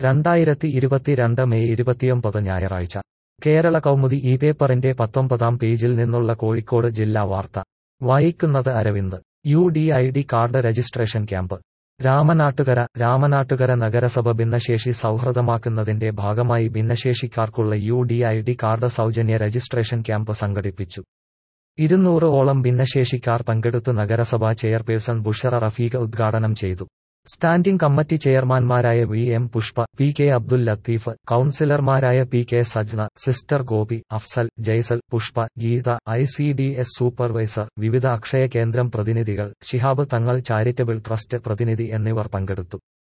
രണ്ടായിരത്തി ഇരുപത്തിരണ്ട് മെയ് ഇരുപത്തിയൊമ്പത് ഞായറാഴ്ച കേരള കൗമുദി ഈ പേപ്പറിന്റെ പത്തൊമ്പതാം പേജിൽ നിന്നുള്ള കോഴിക്കോട് ജില്ലാ വാർത്ത വായിക്കുന്നത് Aravind U D I D card registration camp Ramanattukara Ramanattukara നഗരസഭ ഭിന്നശേഷി സൗഹൃദമാക്കുന്നതിന്റെ ഭാഗമായി ഭിന്നശേഷിക്കാർക്കുള്ള U D I D card സൗജന്യ രജിസ്ട്രേഷൻ ക്യാമ്പ് സംഘടിപ്പിച്ചു ഇരുന്നൂറ് ഓളം ഭിന്നശേഷിക്കാർ പങ്കെടുത്തു നഗരസഭാ ചെയർപേഴ്സൺ ബുഷറ റഫീഖ് ഉദ്ഘാടനം ചെയ്തു സ്റ്റാൻഡിംഗ് കമ്മിറ്റി ചെയർമാൻമാരായ V M Pushpa P K Abdul Latheef കൌൺസിലർമാരായ P K Sajna sister Gopi Afsal Jaisal Pushpa Geetha I C D S supervisor വിവിധ അക്ഷയ കേന്ദ്രം പ്രതിനിധികൾ ശിഹാബ് തങ്ങൾ ചാരിറ്റബിൾ ട്രസ്റ്റ് പ്രതിനിധി എന്നിവർ പങ്കെടുത്തു